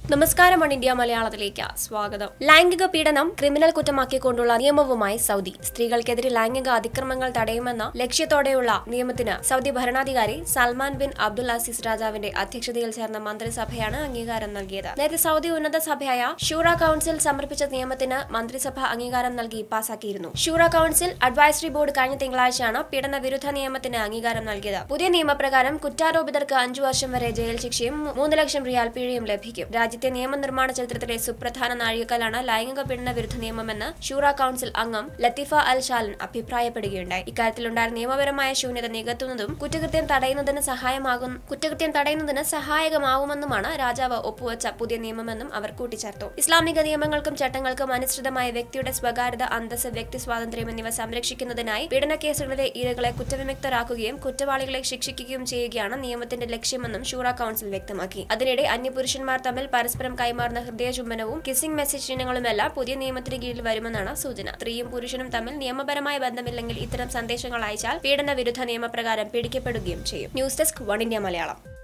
നമസ്കാരം one India മലയാളത്തിലേക്ക് സ്വാഗതം ലൈംഗിക പീഡനം ക്രിമിനൽ കുറ്റമാക്കിക്കൊണ്ടുള്ള നിയമവുമായി സൗദി സ്ത്രീകൾക്കെതിരെ ലൈംഗിക അതിക്രമങ്ങൾ തടയുമെന്ന ലക്ഷ്യത്തോടെയുള്ള നിയമത്തിന് സൗദി ഭരണാധികാരി സൽമാൻ ബിൻ അബ്ദുൽ അസീസ് രാജാവിന്റെ അധ്യക്ഷതയിൽ ചേർന്ന മന്ത്രിസഭയാണ് അംഗീകാരം നൽകിയത് നേരത്തെ സൗദി ഉന്നത സഭയായ ഷൂറ കൌൺസിൽ സമർപ്പിച്ച നിയമത്തിന് മന്ത്രിസഭ അംഗീകാരം നൽകി പാസാക്കിയിരുന്നു ഷൂറ കൌൺസിൽ അഡ്വൈസറി ബോർഡ് കഴിഞ്ഞ തിങ്കളാഴ്ചയാണ് പീഡന വിരുദ്ധ നിയമത്തിന് അംഗീകാരം നൽകിയത് പുതിയ നിയമപ്രകാരം കുറ്റാരോപിതർക്ക് അഞ്ചു വർഷം വരെ ജയിൽ ശിക്ഷയും മൂന്ന് ലക്ഷം റിയാൽ പിഴയും ലഭിക്കും രാജ്യത്തെ നിയമനിർമ്മാണ ചരിത്രത്തിലെ സുപ്രധാന നാഴികക്കല്ലാണ് ലൈംഗിക പീഡന വിരുദ്ധ നിയമമെന്ന് ഷൂറ കൌൺസിൽ അംഗം ലത്തീഫ അൽ ഷാലൻ അഭിപ്രായപ്പെടുകയുണ്ടായി ഇക്കാര്യത്തിലുണ്ടായ നിയമപരമായ ശൂന്യത നികത്തുന്നതും കുറ്റകൃത്യം തടയുന്നതിന് സഹായമാകും കുറ്റകൃത്യം തടയുന്നതിന് സഹായകമാവുമെന്നുമാണ് രാജാവ് ഒപ്പുവച്ച പുതിയ നിയമമെന്നും അവർ കൂട്ടിച്ചേർത്തു ഇസ്ലാമിക നിയമങ്ങൾക്കും ചട്ടങ്ങൾക്കും അനുസൃതമായ വ്യക്തിയുടെ സ്വകാര്യത അന്തസ് വ്യക്തി സ്വാതന്ത്ര്യം എന്നിവ സംരക്ഷിക്കുന്നതിനായി പീഡന കേസുകളിലെ ഇരകളെ കുറ്റവിമുക്തരാക്കുകയും കുറ്റവാളികളെ ശിക്ഷിക്കുകയും ചെയ്യുകയാണ് നിയമത്തിന്റെ ലക്ഷ്യമെന്നും ഷൂറ കൌൺസിൽ വ്യക്തമാക്കി അതിനിടെ അന്യപുരുഷന്മാർ തമ്മിൽ പരസ്പരം കൈമാറുന്ന ഹൃദയ ചുംബനവും കിസിംഗ് മെസ്സേജ് ഇനങ്ങളുമെല്ലാം പുതിയ നിയമത്തിന് കീഴിൽ വരുമെന്നാണ് സൂചന സ്ത്രീയും പുരുഷനും തമ്മിൽ നിയമപരമായ ബന്ധമില്ലെങ്കിൽ ഇത്തരം സന്ദേശങ്ങൾ അയച്ചാൽ പീഡന വിരുദ്ധ നിയമപ്രകാരം പിടിക്കപ്പെടുകയും ചെയ്യും news desk one India Malayalam